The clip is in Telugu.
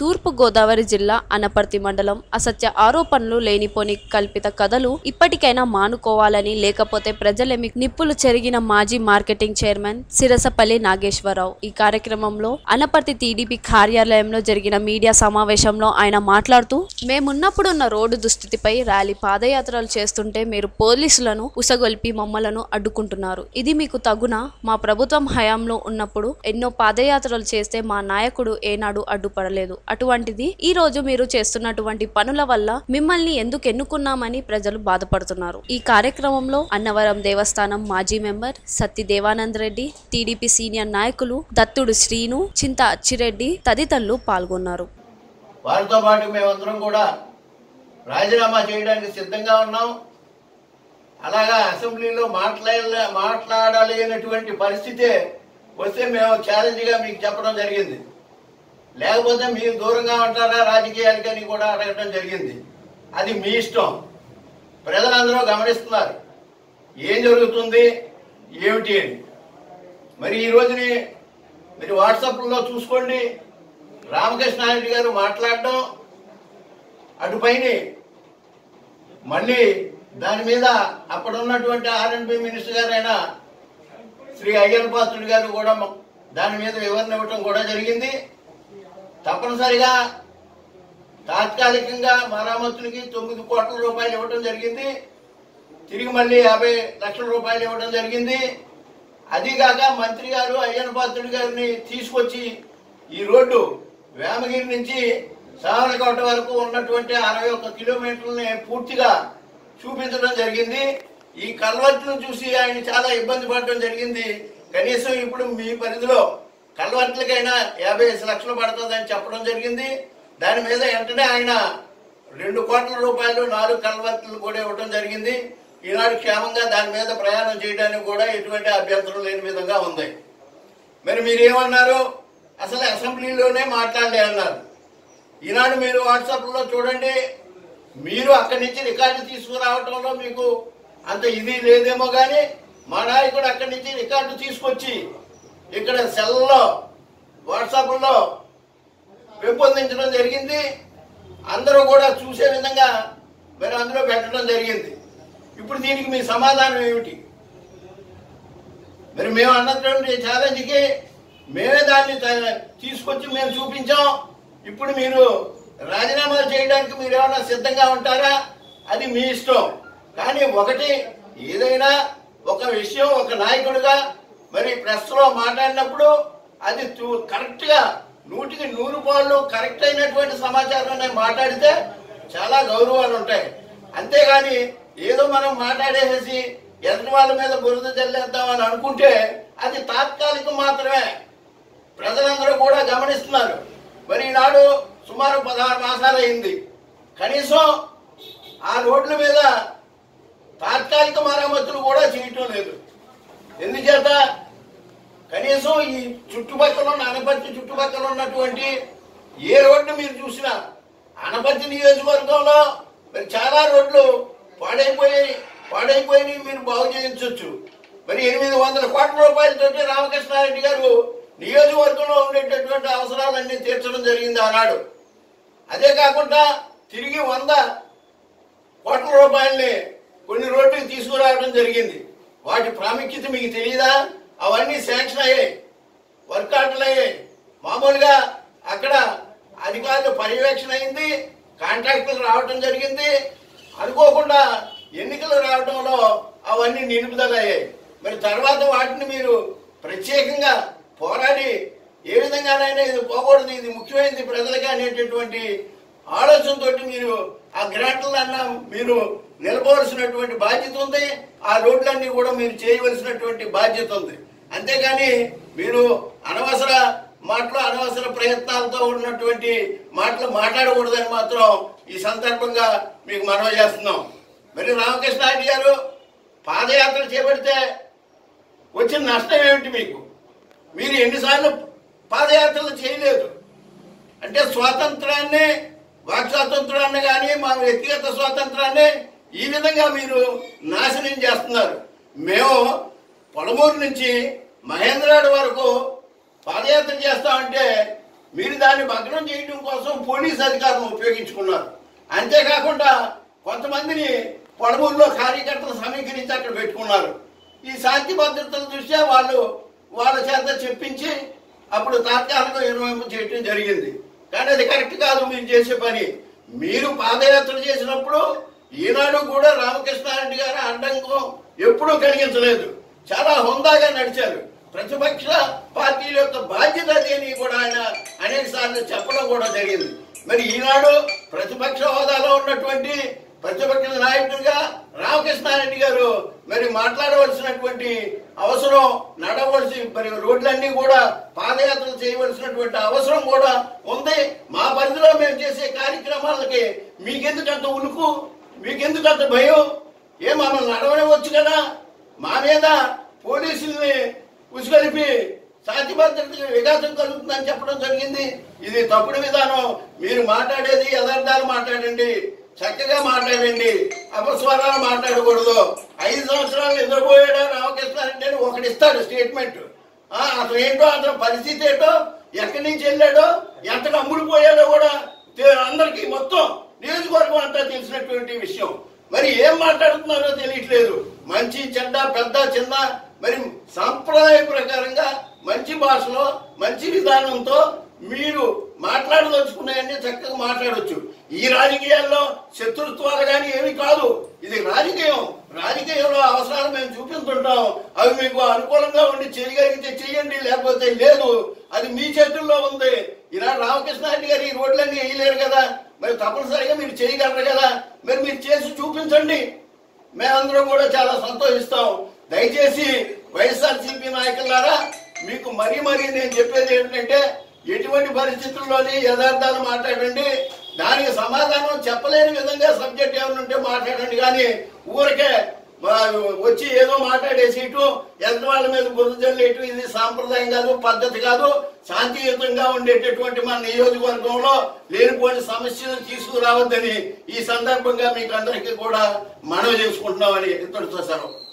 తూర్పు గోదావరి జిల్లా అనపర్తి మండలం అసత్య ఆరోపణలు లేనిపోని కల్పిత కథలు ఇప్పటికైనా మానుకోవాలని లేకపోతే ప్రజలేమి నిప్పులు చెరిగిన మాజీ మార్కెటింగ్ చైర్మన్ సిరసపల్లి నాగేశ్వరరావు ఈ కార్యక్రమంలో అనపర్తి టీడీపీ కార్యాలయంలో జరిగిన మీడియా సమావేశంలో ఆయన మాట్లాడుతూ మేమున్నప్పుడున్న రోడ్డు దుస్థితిపై ర్యాలీ పాదయాత్రలు చేస్తుంటే మీరు పోలీసులను ఉసగొల్పి మమ్మలను అడ్డుకుంటున్నారు ఇది మీకు తగునా మా ప్రభుత్వం హయాంలో ఉన్నప్పుడు ఎన్నో పాదయాత్రలు చేస్తే మా నాయకుడు ఏనాడు అడ్డుపడలేదు అటువంటిది ఈ రోజు మీరు చేస్తున్నటువంటి పనుల వల్ల మిమ్మల్ని ఎందుకు ఎన్నుకున్నామని ప్రజలు బాధపడుతున్నారు ఈ కార్యక్రమంలో అన్నవరం దేవస్థానం మాజీ member Satti Devanand Reddy TDP senior నాయకులు దత్తుడు శ్రీను చింత అచ్చిరెడ్డి తదితరులు పాల్గొన్నారు వారితో పాటు మేమందరం కూడా రాజీనామా చేయడానికి సిద్ధంగా ఉన్నాం అలాగా అసెంబ్లీలో మాట్లాడ మాట్లాడలేనటువంటి పరిస్థితే వస్తే మేము ఛాలెంజ్గా మీకు చెప్పడం జరిగింది లేకపోతే మీరు దూరంగా ఉంటారా రాజకీయాలకని కూడా అడగడం జరిగింది అది మీ ఇష్టం ప్రజలందరూ గమనిస్తున్నారు ఏం జరుగుతుంది ఏమిటి అని మరి ఈ రోజుని మీరు వాట్సాప్లో చూసుకోండి రామకృష్ణారెడ్డి గారు మాట్లాడడం అటుపైన మళ్ళీ దాని మీద అప్పుడున్నటువంటి ఆర్ఎన్బి మినిస్టర్ గారైన శ్రీ అయ్యన్ పాత్రుడు గారు కూడా మ- దాని మీద వివరణ ఇవ్వటం కూడా జరిగింది తప్పనిసరిగా తాత్కాలికంగా మరామతులకి తొమ్మిది కోట్ల రూపాయలు ఇవ్వడం జరిగింది తిరిగి మళ్ళీ యాభై లక్షల రూపాయలు ఇవ్వడం జరిగింది అదిగాక మంత్రి గారు అయ్యన్న పాత్రుడి గారిని తీసుకొచ్చి ఈ రోడ్డు వేమగిరి నుంచి సామలకోట వరకు ఉన్నటువంటి అరవై ఒక్క కిలోమీటర్లని పూర్తిగా చూపించడం జరిగింది ఈ కల్వర్ట్లను చూసి ఆయన చాలా ఇబ్బంది పడడం జరిగింది కనీసం ఇప్పుడు మీ పరిధిలో కల్వర్ట్లకైనా యాభై ఐదు లక్షలు పడుతుందని చెప్పడం జరిగింది దాని మీద వెంటనే ఆయన రెండు కోట్ల రూపాయలు నాలుగు కల్వర్ట్లు కూడా ఇవ్వడం జరిగింది ఈనాడు క్షేమంగా దాని మీద ప్రయాణం చేయడానికి కూడా ఎటువంటి అభ్యంతరం లేని విధంగా ఉంది మరి మీరేమన్నారు అసలు అసెంబ్లీలోనే మాట్లాడలే అన్నారు ఈనాడు మీరు వాట్సాప్లో చూడండి మీరు అక్కడి నుంచి రికార్డు తీసుకురావటంలో మీకు అంత ఇది లేదేమో కానీ మా నాయకుడు అక్కడి నుంచి రికార్డు తీసుకొచ్చి ఇక్కడ సెల్లో వాట్సాప్లో పెంపొందించడం జరిగింది అందరూ కూడా చూసే విధంగా మరి అందులో పెట్టడం జరిగింది ఇప్పుడు దీనికి మీ సమాధానం ఏమిటి మరి మేము అన్నటువంటి ఛాలెంజ్కి మేమే దాన్ని త- తీసుకొచ్చి మేము చూపించాం ఇప్పుడు మీరు రాజీనామాలు చేయడానికి మీరు ఏమైనా సిద్ధంగా ఉంటారా అది మీ ఇష్టం కానీ ఒకటి ఏదైనా ఒక విషయం ఒక నాయకుడిగా మరి ప్రెస్లో మాట్లాడినప్పుడు అది తు- కరెక్ట్గా నూటికి నూరు పాళ్ళు కరెక్ట్ అయినటువంటి సమాచారాన్ని మాట్లాడితే చాలా గౌరవాలు ఉంటాయి అంతేగాని ఏదో మనం మాట్లాడేసేసి ఎదుటి వాళ్ళ మీద బురద చల్లేద్దామని అనుకుంటే అది తాత్కాలికం మాత్రమే ప్రజలందరూ కూడా గమనిస్తున్నారు మరి ఈనాడు సుమారు పదహారు మాసాలు అయింది కనీసం ఆ రోడ్ల మీద తాత్కాలిక మరమ్మతులు కూడా చేయటం లేదు ఎందుచేత కనీసం ఈ చుట్టుపక్కల ఉన్న అనపర్తి చుట్టుపక్కల ఉన్నటువంటి ఏ రోడ్డు మీరు చూసినా అనపర్తి నియోజకవర్గంలో మరి చాలా రోడ్లు పాడైపోయి పాడైపోయి మీరు బాగు చేయించవచ్చు మరి ఎనిమిది వందల కోట్ల రూపాయలతోటి రామకృష్ణారెడ్డి గారు నియోజకవర్గంలో ఉండేటటువంటి అవసరాలన్నీ తీర్చడం జరిగింది ఆనాడు అదే కాకుండా తిరిగి వంద కోట్ల రూపాయల్ని కొన్ని రోడ్లకు తీసుకురావడం జరిగింది వాటి ప్రాముఖ్యత మీకు తెలియదా అవన్నీ శాంక్షన్ అయ్యాయి వర్క్ ఆర్డర్లు అయ్యాయి మామూలుగా అక్కడ అధికారులు పర్యవేక్షణ అయింది కాంట్రాక్టులు రావడం జరిగింది అనుకోకుండా ఎన్నికలు రావడంలో అవన్నీ నిలుపుదల అయ్యాయి మరి తర్వాత వాటిని మీరు ప్రత్యేకంగా పోరాడి ఏ విధంగానైనా ఇది పోకూడదు ఇది ముఖ్యమైనది ప్రజలకి అనేటటువంటి ఆలోచనతో మీరు ఆ గ్రాంట్లన్నా మీరు నిలబవలసినటువంటి బాధ్యత ఉంది ఆ రోడ్లన్నీ కూడా మీరు చేయవలసినటువంటి బాధ్యత ఉంది అంతేగాని మీరు అనవసర మాటలు అనవసర ప్రయత్నాలతో ఉన్నటువంటి మాటలు మాట్లాడకూడదని మాత్రం ఈ సందర్భంగా మీకు మనవి చేస్తున్నాం మరి రామకృష్ణారెడ్డి గారు పాదయాత్ర చేపడితే వచ్చిన నష్టం ఏమిటి మీకు మీరు ఎన్నిసార్లు పాదయాత్రలు చేయలేదు అంటే స్వాతంత్రాన్ని వాక్ స్వాతంత్రాన్ని కానీ మా వ్యక్తిగత స్వాతంత్రాన్ని ఈ విధంగా మీరు నాశనం చేస్తున్నారు మేము పొలమూరు నుంచి మహేంద్రాడు వరకు పాదయాత్ర చేస్తామంటే మీరు దాన్ని భగ్నం చేయడం కోసం పోలీస్ అధికారులను ఉపయోగించుకున్నారు అంతేకాకుండా కొంతమందిని పొడవుల్లో కార్యకర్తలు సమీకరించి అక్కడ పెట్టుకున్నారు ఈ శాంతి భద్రతల దృష్ట్యా వాళ్ళు వాళ్ళ చేత చెప్పించి అప్పుడు తాత్కాలిక నిర్వహింపు చేయడం జరిగింది కానీ అది కరెక్ట్ కాదు మీరు చేసే పని మీరు పాదయాత్ర చేసినప్పుడు ఈనాడు కూడా రామకృష్ణారెడ్డి గారు అడ్డంకం ఎప్పుడూ కలిగించలేదు చాలా హుందాగా నడిచారు ప్రతిపక్ష పార్టీల యొక్క బాధ్యత అది అని కూడా ఆయన అనేక సార్లు చెప్పడం కూడా జరిగింది మరి ఈనాడు ప్రతిపక్ష హోదాలో ఉన్నటువంటి ప్రతిపక్ష నాయకుడిగా రామకృష్ణారెడ్డి గారు మరి మాట్లాడవలసినటువంటి అవసరం నడవలసి మరి రోడ్లన్నీ కూడా పాదయాత్రలు చేయవలసినటువంటి అవసరం కూడా ఉంది మా పరిధిలో మేము చేసే కార్యక్రమాలకి మీకెందుకు అంత ఉలుకు మీకెందుకు అంత భయం ఏ మమ్మల్ని నడవనివచ్చు కదా మా మీద పోలీసుల్ని ఉసుగలిపి శాంతి భద్రతకి విఘాతం కలుగుతుందని చెప్పడం జరిగింది ఇది తప్పుడు విధానం మీరు మాట్లాడేది యథార్థాలు మాట్లాడండి చక్కగా మాట్లాడండి అపస్వరాలు మాట్లాడకూడదు ఐదు సంవత్సరాలు నిద్రపోయాడా రామకృష్ణారెడ్డి అని ఒకటి ఇస్తాడు స్టేట్మెంట్ ఆ, అతను ఏంటో అతని పరిస్థితి ఏంటో ఎక్కడి నుంచి వెళ్ళాడో ఎంతకు అమ్ముడు పోయాడో కూడా తె- అందరికీ మొత్తం నియోజకవర్గం అంతా తెలిసినటువంటి విషయం మరి ఏం మాట్లాడుతున్నారో తెలియట్లేదు మంచి చెడ్డ పెద్ద చిన్న మరి సాంప్రదాయ ప్రకారంగా మంచి భాషలో మంచి విధానంతో మీరు మాట్లాడదలుచుకున్నాయన్నీ చక్కగా మాట్లాడొచ్చు ఈ రాజకీయాల్లో శత్రుత్వాలు కానీ ఏమి కాదు ఇది రాజకీయం రాజకీయంలో అవసరాలు మేము చూపిస్తుంటాం అవి మీకు అనుకూలంగా ఉండి చేయగలిగితే చెయ్యండి లేకపోతే లేదు అది మీ చేతుల్లో ఉంది ఈనాడు రామకృష్ణారెడ్డి గారు ఈ రోడ్లన్నీ వేయలేరు కదా మరి తప్పనిసరిగా మీరు చేయగలరు కదా మరి మీరు చేసి చూపించండి మేమందరం కూడా చాలా సంతోషిస్తాం దయచేసి వైఎస్ఆర్సీపీ నాయకులారా మీకు మరీ మరీ నేను చెప్పేది ఏంటంటే ఎటువంటి పరిస్థితుల్లోని యథార్థాలు మాట్లాడండి దానికి సమాధానం చెప్పలేని విధంగా సబ్జెక్ట్ ఏమైనా ఉంటే మాట్లాడండి కానీ ఊరికే మా- వచ్చి ఏదో మాట్లాడేసి ఇటు ఎదుటి వాళ్ళ మీద బురద జల్లేటు ఇది సాంప్రదాయం కాదు పద్ధతి కాదు శాంతియుతంగా ఉండేటటువంటి మన నియోజకవర్గంలో లేనిపోని సమస్యలు తీసుకురావద్దని ఈ సందర్భంగా మీకు అందరికీ కూడా మనవి చేసుకుంటున్నామని ఇద్దరితో సెలవు